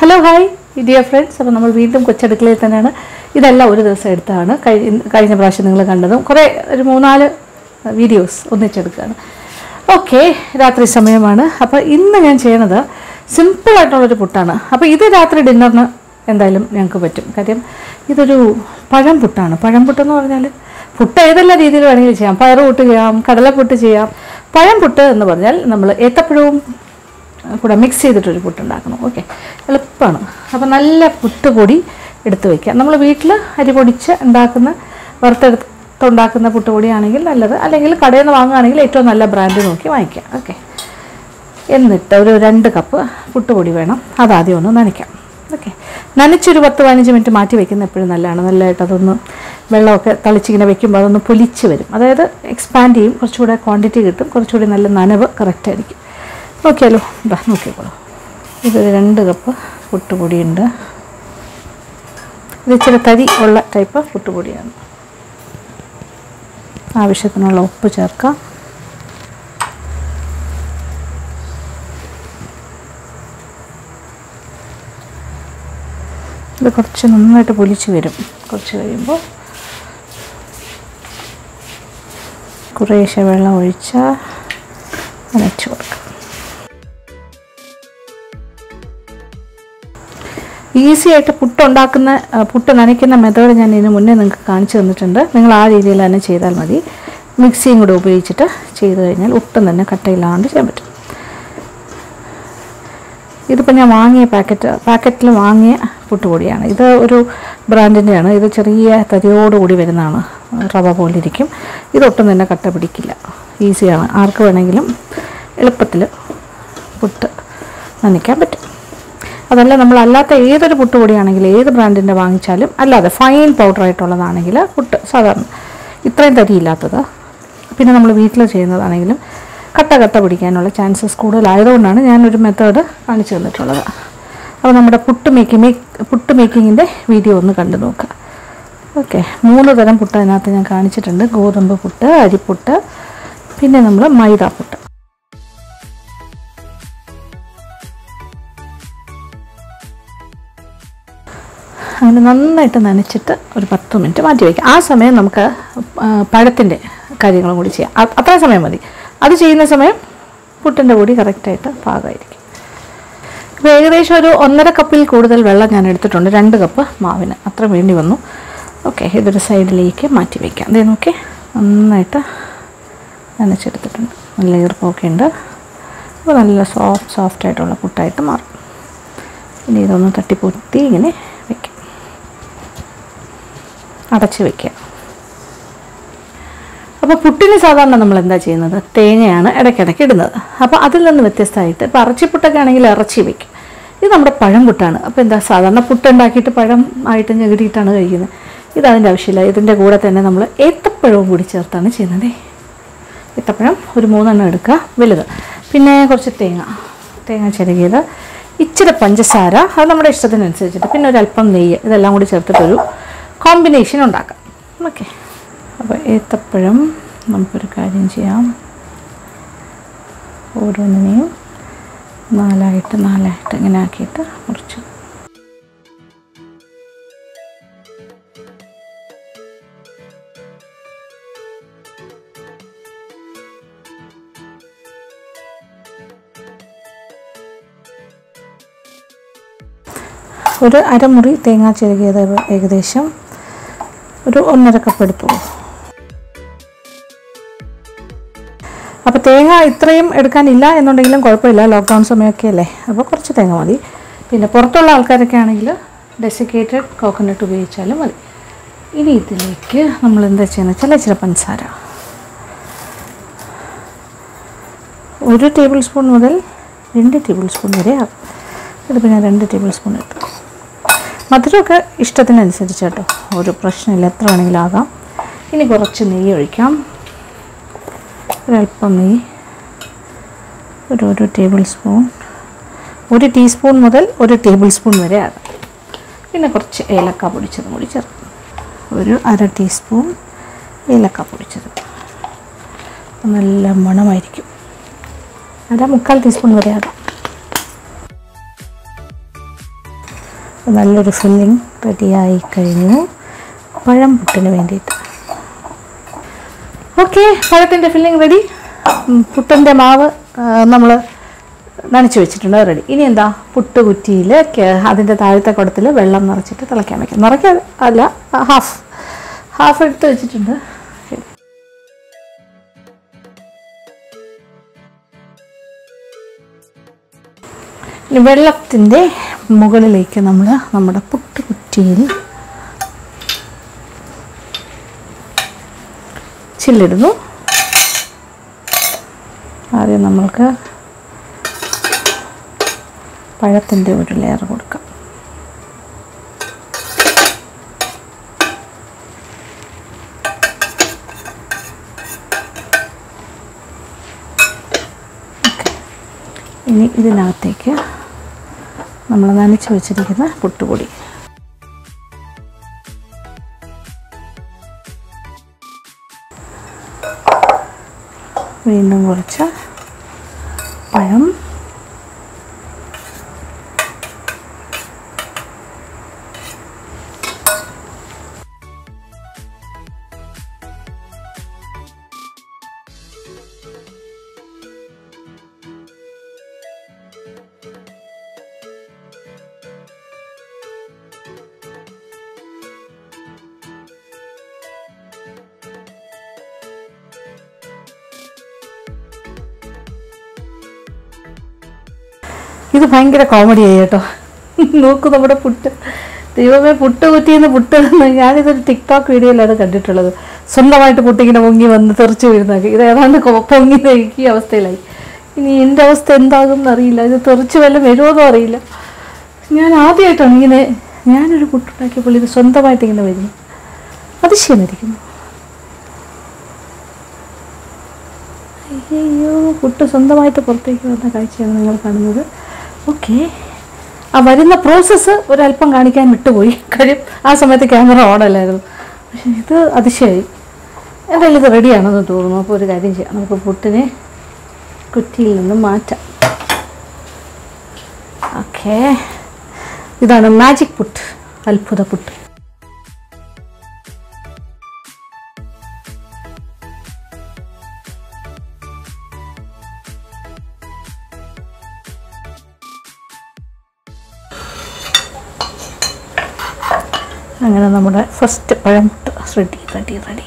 Hello hi dear friends അപ്പോൾ നമ്മൾ വീണ്ടും കൊച്ചടുക്കളയിൽ തന്നെയാണ് ഇതെല്ലാം ഒരു ദിവസം എടുത്താണ് കഴിഞ്ഞ കഴിഞ്ഞ പ്രാവശ്യം നിങ്ങൾ കണ്ടതും കുറേ ഒരു മൂന്നാല് വീഡിയോസ് ഒന്നിച്ചെടുക്കുകയാണ് ഓക്കെ രാത്രി സമയമാണ് അപ്പോൾ ഇന്ന് ഞാൻ ചെയ്യണത് സിമ്പിളായിട്ടുള്ളൊരു പുട്ടാണ് അപ്പോൾ ഇത് രാത്രി ഡിന്നറിന് എന്തായാലും ഞങ്ങൾക്ക് പറ്റും കാര്യം ഇതൊരു പഴം പുട്ടാണ് പഴം പുട്ടെന്ന് പറഞ്ഞാൽ പുട്ട് ഏതെല്ലാം രീതിയിൽ വേണമെങ്കിലും ചെയ്യാം പയറ് പുട്ട് ചെയ്യാം കടലപ്പുട്ട് ചെയ്യാം പഴം പുട്ട് എന്ന് പറഞ്ഞാൽ നമ്മൾ ഏത്തപ്പഴവും കൂടെ മിക്സ് ചെയ്തിട്ടൊരു പുട്ടുണ്ടാക്കണം ഓക്കെ എളുപ്പമാണ് അപ്പോൾ നല്ല പുട്ടുപൊടി എടുത്ത് വയ്ക്കുക നമ്മൾ വീട്ടിൽ അരി പൊടിച്ച് ഉണ്ടാക്കുന്ന വറുത്തെടുത്തുണ്ടാക്കുന്ന പുട്ടുപൊടിയാണെങ്കിൽ നല്ലത് അല്ലെങ്കിൽ കടയിൽ നിന്ന് വാങ്ങുകയാണെങ്കിൽ ഏറ്റവും നല്ല ബ്രാൻഡ് നോക്കി വാങ്ങിക്കാം ഓക്കെ എന്നിട്ട് ഒരു രണ്ട് കപ്പ് പുട്ടുപൊടി വേണം അതാദ്യം ഒന്ന് നനയ്ക്കാം ഓക്കെ നനച്ചൊരു പത്ത് പതിനഞ്ച് മിനിറ്റ് മാറ്റി വെക്കുന്ന എപ്പോഴും നല്ലതാണ് നല്ലതായിട്ട് അതൊന്ന് വെള്ളമൊക്കെ തളിച്ചിങ്ങനെ വെക്കുമ്പോൾ അതൊന്ന് പൊലിച്ച് വരും അതായത് എക്സ്പാൻഡ് ചെയ്യും കുറച്ചുകൂടെ ക്വാണ്ടിറ്റി കിട്ടും കുറച്ചുകൂടി നല്ല നനവ് കറക്റ്റ് ആയിരിക്കും നോക്കിയാലോ ഇതാ നോക്കിക്കോളൂ ഇത് രണ്ട് കപ്പ് പുട്ടുപൊടിയുണ്ട് ഇത് ഇച്ചിരി തരി ഉള്ള ടൈപ്പ് പുട്ടുപൊടിയാണ് ആവശ്യത്തിനുള്ള ഉപ്പ് ചേർക്കാം ഇത് കുറച്ച് നന്നായിട്ട് പൊലിച്ച് വരും കുറച്ച് കഴിയുമ്പോൾ കുറേശ്ശെ വെള്ളം ഒഴിച്ച് നനച്ച് കൊടുക്കാം ഈസി ആയിട്ട് പുട്ട് ഉണ്ടാക്കുന്ന ആ, പുട്ട് നനയ്ക്കുന്ന മെത്തേഡ് ഞാൻ ഇതിന് മുന്നേ നിങ്ങൾക്ക് കാണിച്ചു തന്നിട്ടുണ്ട് നിങ്ങൾ ആ രീതിയിൽ തന്നെ ചെയ്താൽ മതി മിക്സിയും കൂടെ ഉപയോഗിച്ചിട്ട് ചെയ്ത് കഴിഞ്ഞാൽ ഒട്ടും തന്നെ കട്ടയില്ലാണ്ട് ചെയ്യാൻ പറ്റും ഇതിപ്പോൾ ഞാൻ വാങ്ങിയ പാക്കറ്റ് പാക്കറ്റിൽ വാങ്ങിയ പുട്ടുപൊടിയാണ് ഇത് ഒരു ബ്രാൻഡിൻ്റെയാണ് ഇത് ചെറിയ തരിയോടുകൂടി വരുന്നതാണ് റവ പോലെ ഇരിക്കും ഇതൊട്ടും തന്നെ കട്ട പിടിക്കില്ല ഈസിയാണ് ആർക്ക് വേണമെങ്കിലും എളുപ്പത്തിൽ പുട്ട് നനയ്ക്കാൻ പറ്റും അതല്ല നമ്മൾ അല്ലാത്ത ഏതൊരു പുട്ടുപൊടിയാണെങ്കിലും ഏത് ബ്രാൻഡിൻ്റെ വാങ്ങിച്ചാലും അല്ലാതെ ഫൈൻ പൗഡർ ആയിട്ടുള്ളതാണെങ്കിൽ പുട്ട് സാധാരണ ഇത്രയും തരിയില്ലാത്തത് പിന്നെ നമ്മൾ വീട്ടിൽ ചെയ്യുന്നതാണെങ്കിലും കട്ട കട്ട പിടിക്കാനുള്ള ചാൻസസ് കൂടുതലായതുകൊണ്ടാണ് ഞാനൊരു മെത്തേഡ് കാണിച്ചു തന്നിട്ടുള്ളത് അപ്പോൾ നമ്മുടെ പുട്ട് മേക്കിംഗ് പുട്ട് മേക്കിങ്ങിൻ്റെ വീഡിയോ ഒന്ന് കണ്ടു നോക്കുക ഓക്കെ മൂന്ന് തരം പുട്ട് അതിനകത്ത് ഞാൻ കാണിച്ചിട്ടുണ്ട് ഗോതമ്പ് പുട്ട് അരിപ്പുട്ട് പിന്നെ നമ്മൾ മൈദ പുട്ട് അങ്ങനെ നന്നായിട്ട് നനച്ചിട്ട് ഒരു പത്ത് മിനിറ്റ് മാറ്റി വയ്ക്കാം ആ സമയം നമുക്ക് പഴത്തിൻ്റെ കാര്യങ്ങളും കൂടി ചെയ്യാം അ- അത്രയും സമയം മതി അത് ചെയ്യുന്ന സമയം പുട്ടിൻ്റെ പൊടി കറക്റ്റായിട്ട് പാകമായിരിക്കും ഇപ്പോൾ ഏകദേശം ഒരു ഒന്നര കപ്പിൽ കൂടുതൽ വെള്ളം ഞാൻ എടുത്തിട്ടുണ്ട് രണ്ട് കപ്പ് മാവിന് അത്ര വേണ്ടി വന്നു ഓക്കെ ഇതൊരു സൈഡിലേക്ക് മാറ്റി വയ്ക്കാം അതേ നോക്കി നന്നായിട്ട് നനച്ചെടുത്തിട്ടുണ്ട് നല്ല ഈർപ്പമൊക്കെ ഉണ്ട് അപ്പോൾ നല്ല സോഫ്റ്റ് സോഫ്റ്റ് ആയിട്ടുള്ള പുട്ടായിട്ട് മാറും ഇനി ഇതൊന്ന് തട്ടിപ്പൊത്തി ഇങ്ങനെ വയ്ക്കാം അടച്ച് വയ്ക്കുക അപ്പോൾ പുട്ടിന് സാധാരണ നമ്മൾ എന്താ ചെയ്യുന്നത് തേങ്ങയാണ് ഇടയ്ക്കിടയ്ക്ക് ഇടുന്നത് അപ്പോൾ അതിൽ നിന്ന് വ്യത്യസ്തമായിട്ട് ഇപ്പോൾ ഇറച്ചിപ്പുട്ടൊക്കെ ആണെങ്കിൽ ഇറച്ചി വയ്ക്കും ഇത് നമ്മുടെ പഴം പുട്ടാണ് അപ്പോൾ എന്താ സാധാരണ പുട്ടുണ്ടാക്കിയിട്ട് പഴം ആയിട്ട് ഞെകിടിയിട്ടാണ് കഴിക്കുന്നത് ഇത് അതിൻ്റെ ആവശ്യമില്ല ഇതിൻ്റെ കൂടെ തന്നെ നമ്മൾ ഏത്തപ്പഴവും കൂടി ചേർത്താണ് ചെയ്യുന്നത് ഏത്തപ്പഴം ഒരു മൂന്നെണ്ണം എടുക്കുക വലുത് പിന്നെ കുറച്ച് തേങ്ങ തേങ്ങ ചിരകിയത് ഇച്ചിരി പഞ്ചസാര അത് നമ്മുടെ ഇഷ്ടത്തിനനുസരിച്ചിട്ട് പിന്നെ ഒരു അല്പം നെയ്യ് ഇതെല്ലാം കൂടി ചേർത്തിട്ടൊരു കോമ്പിനേഷൻ ഉണ്ടാക്കാം ഓക്കെ അപ്പോൾ ഏത്തപ്പഴം നമുക്കൊരു കാര്യം ചെയ്യാം ഓരോന്നിനെയും നാലായിട്ട് നാലായിട്ട് ഇങ്ങനെ ആക്കിയിട്ട് മുറിച്ച് ഒരു അരമുറി തേങ്ങ ചിരകിയത് ഏകദേശം ഒരു ഒന്നര കപ്പ് എടുത്തോളൂ അപ്പോൾ തേങ്ങ ഇത്രയും എടുക്കാനില്ല എന്നുണ്ടെങ്കിലും കുഴപ്പമില്ല ലോക്ക്ഡൗൺ സമയമൊക്കെ അല്ലേ അപ്പോൾ കുറച്ച് തേങ്ങ മതി പിന്നെ പുറത്തുള്ള ആൾക്കാരൊക്കെ ആണെങ്കിൽ ഡെസിക്കേറ്റഡ് കോക്കനട്ട് ഉപയോഗിച്ചാലും മതി ഇനി ഇതിലേക്ക് നമ്മൾ എന്താ ചെയ്യുന്നത് വെച്ചാൽ ഇച്ചിരി പഞ്ചസാര ഒരു ടേബിൾ സ്പൂൺ മുതൽ രണ്ട് ടേബിൾ സ്പൂൺ വരെ ആകും ഇതിപ്പോൾ ഞാൻ രണ്ട് ടേബിൾ സ്പൂൺ എടുത്തു മധുരമൊക്കെ ഇഷ്ടത്തിനനുസരിച്ച് കേട്ടോ ഒരു പ്രശ്നമില്ല എത്ര വേണമെങ്കിലും ആകാം ഇനി കുറച്ച് നെയ്യ് ഒഴിക്കാം ഒരല്പം നെയ്യ് ഒരു ഒരു ടേബിൾ സ്പൂൺ ഒരു ടീസ്പൂൺ മുതൽ ഒരു ടേബിൾ സ്പൂൺ വരെ ആകാം പിന്നെ കുറച്ച് ഏലക്ക പൊടിച്ചതും കൂടി ചേർക്കും ഒരു അര ടീസ്പൂൺ ഏലക്ക പൊടിച്ചത് നല്ല മണമായിരിക്കും അര മുക്കാൽ ടീസ്പൂൺ വരെ ആകാം നല്ലൊരു ഫില്ലിങ് റെഡിയായി കഴിഞ്ഞു പഴം പുട്ടിന് വേണ്ടിയിട്ട് ഓക്കെ പഴത്തിൻ്റെ ഫില്ലിങ് റെഡി പുട്ടിൻ്റെ മാവ് നമ്മൾ നനച്ച് വെച്ചിട്ടുണ്ട് റെഡി ഇനി എന്താ പുട്ട് കുറ്റിയിൽ അതിൻ്റെ താഴത്തെ കുടത്തിൽ വെള്ളം നിറച്ചിട്ട് തിളയ്ക്കാൻ വയ്ക്കാം നിറയ്ക്കാൻ അല്ല ഹാഫ് ഹാഫ് എടുത്ത് വെച്ചിട്ടുണ്ട് ശരി ഇനി വെള്ളത്തിൻ്റെ മുകളിലേക്ക് നമ്മൾ നമ്മുടെ പുട്ട് കുറ്റിയിൽ ചില്ലിടുന്നു ആദ്യം നമ്മൾക്ക് പഴത്തിൻ്റെ ഒരു ലെയർ കൊടുക്കാം ഇനി ഇതിനകത്തേക്ക് നമ്മൾ നനച്ച് വെച്ചിരിക്കുന്ന പുട്ടുപൊടി വീണ്ടും കുറച്ച് പഴം ഇത് ഭയങ്കര കോമഡിയായി കേട്ടോ നോക്കൂ നമ്മുടെ പുട്ട് ദൈവമേ പുട്ട് കുറ്റിയെന്ന് പുട്ട് എന്ന് ഞാനിതൊരു ടിക്ടോക്ക് വീഡിയോയിലാണ് കണ്ടിട്ടുള്ളത് സ്വന്തമായിട്ട് പുട്ടിങ്ങനെ പൊങ്ങി വന്ന് തെറിച്ച് വീഴുന്നതൊക്കെ ഇത് ഏതാണ്ട് കൊ- പൊങ്ങി ഈ അവസ്ഥയിലായി ഇനി എൻ്റെ അവസ്ഥ എന്താകും എന്നറിയില്ല ഇത് തെറിച്ച് വല്ലതും വരുമോന്നും അറിയില്ല ഞാൻ ആദ്യമായിട്ടാണ് ഇങ്ങനെ ഞാനൊരു പുട്ടുണ്ടാക്കിയപ്പോൾ ഇത് സ്വന്തമായിട്ട് ഇങ്ങനെ വരുന്നു അതിശയമായിരിക്കുന്നു അയ്യോ പുട്ട് സ്വന്തമായിട്ട് പുറത്തേക്ക് വന്ന കാഴ്ചയാണ് നിങ്ങൾ കാണുന്നത് ഓക്കെ ആ വരുന്ന പ്രോസസ്സ് ഒരല്പം കാണിക്കാൻ വിട്ടുപോയി കാര്യം ആ സമയത്ത് ക്യാമറ ഓൺ അല്ലായിരുന്നു പക്ഷെ ഇത് അതിശയമായി എന്തായാലും ഇത് റെഡിയാണെന്ന് തോന്നുന്നു അപ്പോൾ ഒരു കാര്യം ചെയ്യാം നമുക്ക് പുട്ടിനെ കുറ്റിയിൽ നിന്ന് മാറ്റാം ഓക്കെ ഇതാണ് മാജിക് പുട്ട് അത്ഭുത പുട്ട് അങ്ങനെ നമ്മുടെ ഫസ്റ്റ് പഴം പുട്ട് റെഡി റെഡി റെഡി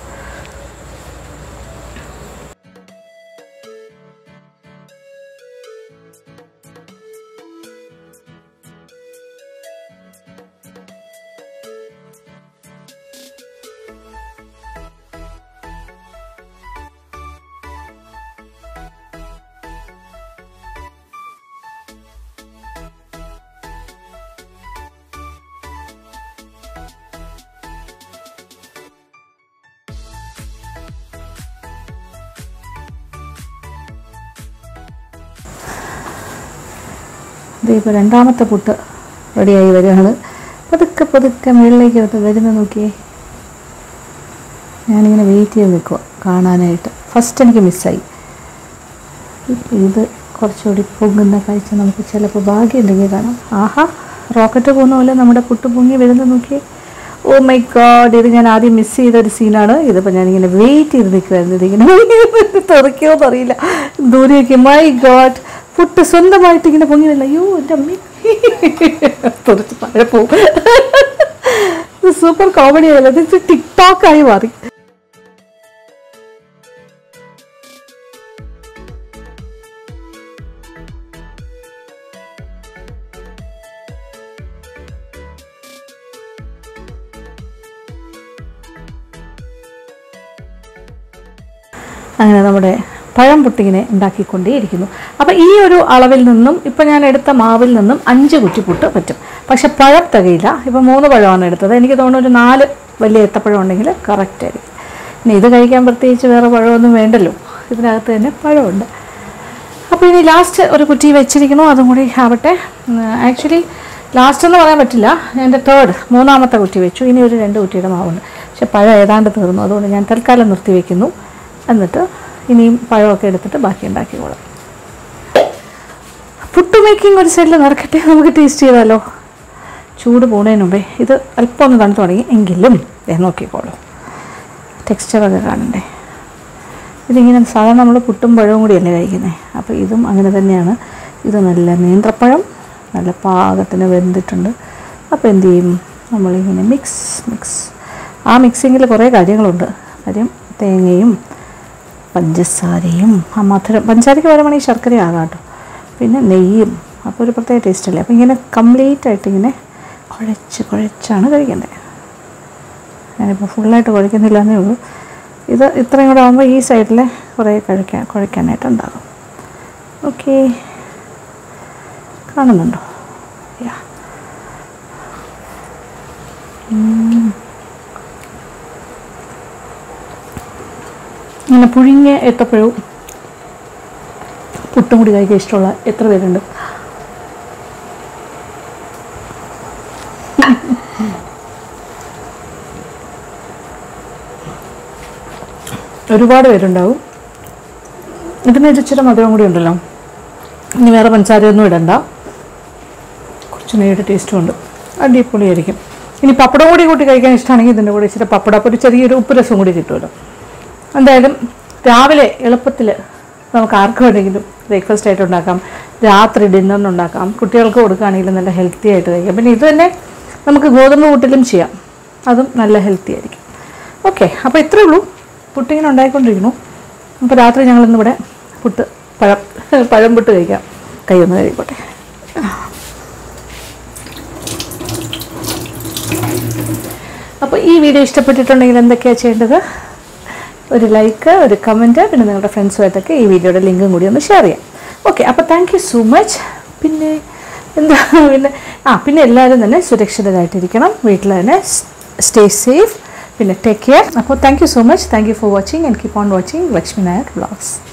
ഇത് ഇപ്പോൾ രണ്ടാമത്തെ പുട്ട് റെഡിയായി വരികയാണ് പതുക്കെ പതുക്കെ മുകളിലേക്ക് വന്ന് വരുന്ന നോക്കിയേ ഞാനിങ്ങനെ വെയിറ്റ് ചെയ്ത് നിൽക്കുക കാണാനായിട്ട് ഫസ്റ്റ് എനിക്ക് മിസ്സായി ഇപ്പം ഇത് കുറച്ചുകൂടി പൊങ്ങുന്ന കാഴ്ച നമുക്ക് ചിലപ്പോൾ ഭാഗ്യമുണ്ടെങ്കിൽ കാണാം ആഹാ റോക്കറ്റ് പോകുന്ന പോലെ നമ്മുടെ പുട്ട് പൊങ്ങി വരുന്നത് നോക്കിയേ ഓ മൈ ഗോഡ് ഇത് ഞാൻ ആദ്യം മിസ് ചെയ്ത ഒരു സീനാണ് ഇതിപ്പോൾ ഞാനിങ്ങനെ വെയിറ്റ് ചെയ്ത് നിൽക്കുമായിരുന്നു ഇതിങ്ങനെ തെറിക്കുമോ എന്നറിയില്ല ദൂരെയൊക്കെ മൈ ഗോഡ് പുട്ട് സ്വന്തമായിട്ട് ഇങ്ങനെ പൊങ്ങി വരില്ല അയ്യോ എൻ്റെ അമ്മ തെറിച്ച് താഴെ പോകും ഇത് സൂപ്പർ കോമഡി ആയല്ലോ ഇത് ടിക്ടോക്കായി മാറി അങ്ങനെ നമ്മുടെ പഴം പുട്ടിങ്ങനെ ഉണ്ടാക്കിക്കൊണ്ടേയിരിക്കുന്നു അപ്പോൾ ഈ ഒരു അളവിൽ നിന്നും ഇപ്പോൾ ഞാൻ എടുത്ത മാവിൽ നിന്നും അഞ്ച് കുറ്റിപ്പുട്ട് പറ്റും പക്ഷെ പഴം തികയില്ല ഇപ്പോൾ മൂന്ന് പഴമാണ് എടുത്തത് എനിക്ക് തോന്നുന്നു ഒരു നാല് വലിയ ഏത്തപ്പഴം ഉണ്ടെങ്കിൽ കറക്റ്റ് ആയിരിക്കും ഇനി ഇത് കഴിക്കാൻ പ്രത്യേകിച്ച് വേറെ പഴമൊന്നും വേണ്ടല്ലോ ഇതിനകത്ത് തന്നെ പഴമുണ്ട് അപ്പോൾ ഇനി ലാസ്റ്റ് ഒരു കുറ്റി വെച്ചിരിക്കണോ അതും കൂടി ആവട്ടെ ആക്ച്വലി ലാസ്റ്റ് എന്ന് പറയാൻ പറ്റില്ല എൻ്റെ തേർഡ് മൂന്നാമത്തെ കുറ്റി വെച്ചു ഇനി ഒരു രണ്ട് കുറ്റിയുടെ മാവുണ്ട് പക്ഷെ പഴം ഏതാണ്ട് തീർന്നു അതുകൊണ്ട് ഞാൻ തൽക്കാലം നിർത്തി വെക്കുന്നു എന്നിട്ട് ഇനിയും പഴമൊക്കെ എടുത്തിട്ട് ബാക്കി ഉണ്ടാക്കിക്കോളാം പുട്ട് മേക്കിംഗ് ഒരു സൈഡിൽ നടക്കട്ടെ നമുക്ക് ടേസ്റ്റ് ചെയ്താലോ ചൂട് പോകുന്നതിന് മുമ്പേ ഇത് അല്പം ഒന്ന് തണുത്ത് തുടങ്ങി എങ്കിലും ദേ നോക്കിക്കോളൂ ടെക്സ്ചറൊക്കെ കാണണ്ടേ ഇതിങ്ങനെ സാധാരണ നമ്മൾ പുട്ടും പഴവും കൂടിയല്ലേ കഴിക്കുന്നത് അപ്പോൾ ഇതും അങ്ങനെ തന്നെയാണ് ഇത് നല്ല നേന്ത്രപ്പഴം നല്ല പാകത്തിന് വെന്തിട്ടുണ്ട് അപ്പോൾ എന്ത് ചെയ്യും നമ്മളിങ്ങനെ മിക്സ് മിക്സ് ആ മിക്സിങ്ങിൽ കുറേ കാര്യങ്ങളുണ്ട് കാര്യം തേങ്ങയും പഞ്ചസാരയും ആ മധുരം പഞ്ചസാരയ്ക്ക് പകരമാണെങ്കിൽ ശർക്കര ആകാം കേട്ടോ പിന്നെ നെയ്യും അപ്പോൾ ഒരു പ്രത്യേക ടേസ്റ്റ് അല്ലേ അപ്പോൾ ഇങ്ങനെ കംപ്ലീറ്റ് ആയിട്ട് ഇങ്ങനെ കുഴച്ച് കുഴച്ചാണ് കഴിക്കേണ്ടത് ഞാനിപ്പോൾ ഫുള്ളായിട്ട് കുഴക്കുന്നില്ല എന്നേ ഉള്ളൂ ഇത് ഇത്രയും കൂടെ ആകുമ്പോൾ ഈ സൈഡിൽ കുറേ കഴിക്കാൻ കുഴക്കാനായിട്ടുണ്ടാകും ഓക്കെ കാണുന്നുണ്ടോ യാ ഉം. ഇങ്ങനെ പുഴുങ്ങിയ ഏത്തപ്പഴവും പുട്ടും കൂടി കഴിക്കാൻ ഇഷ്ടമുള്ള എത്ര പേരുണ്ട് ഒരുപാട് പേരുണ്ടാവും ഇതിന് ഒരു ഇച്ചിരി മധുരം കൂടി ഉണ്ടല്ലോ ഇനി വേറെ പഞ്ചസാരയൊന്നും ഇടണ്ട കുറച്ച് നെയ്യുടെ ടേസ്റ്റും ഉണ്ട് അടിപൊളിയായിരിക്കും ഇനി പപ്പടം കൂടി കൂട്ടി കഴിക്കാൻ ഇഷ്ടമാണെങ്കിൽ ഇതിൻ്റെ കൂടെ ഇച്ചിരി പപ്പടം അപ്പോൾ ഒരു ചെറിയൊരു ഉപ്പ് രസം കൂടി കിട്ടുമല്ലോ എന്തായാലും രാവിലെ എളുപ്പത്തിൽ നമുക്ക് ആർക്ക് വേണമെങ്കിലും ബ്രേക്ക്ഫാസ്റ്റ് ആയിട്ട് ഉണ്ടാക്കാം രാത്രി ഡിന്നറിന് ഉണ്ടാക്കാം കുട്ടികൾക്ക് കൊടുക്കുകയാണെങ്കിലും നല്ല ഹെൽത്തി ആയിട്ട് കഴിക്കാം പിന്നെ ഇത് തന്നെ നമുക്ക് ഗോതമ്പ് കൂട്ടിലും ചെയ്യാം അതും നല്ല ഹെൽത്തി ആയിരിക്കും ഓക്കെ അപ്പോൾ ഇത്രയേ ഉള്ളൂ പുട്ടിങ്ങനെ ഉണ്ടായിക്കൊണ്ടിരിക്കുന്നു അപ്പോൾ രാത്രി ഞങ്ങളിന്നിവിടെ പുട്ട് പഴം പഴം പുട്ട് കഴിക്കാം കൈ ഒന്ന് കഴിക്കോട്ടെ അപ്പോൾ ഈ വീഡിയോ ഇഷ്ടപ്പെട്ടിട്ടുണ്ടെങ്കിൽ എന്തൊക്കെയാണ് ചെയ്യേണ്ടത് ഒരു ലൈക്ക് ഒരു കമൻറ്റ് പിന്നെ നിങ്ങളുടെ ഫ്രണ്ട്സുമായിട്ടൊക്കെ ഈ വീഡിയോയുടെ ലിങ്കും കൂടി ഒന്ന് ഷെയർ ചെയ്യാം ഓക്കെ അപ്പോൾ താങ്ക് യു സോ മച്ച് പിന്നെ എന്താ പിന്നെ ആ പിന്നെ എല്ലാവരും തന്നെ സുരക്ഷിതരായിട്ടിരിക്കണം വീട്ടിൽ തന്നെ സ്റ്റേ സേഫ് പിന്നെ ടേക്ക് കെയർ അപ്പോൾ thank you so much thank you for watching and keep on watching Lakshmi Nair blogs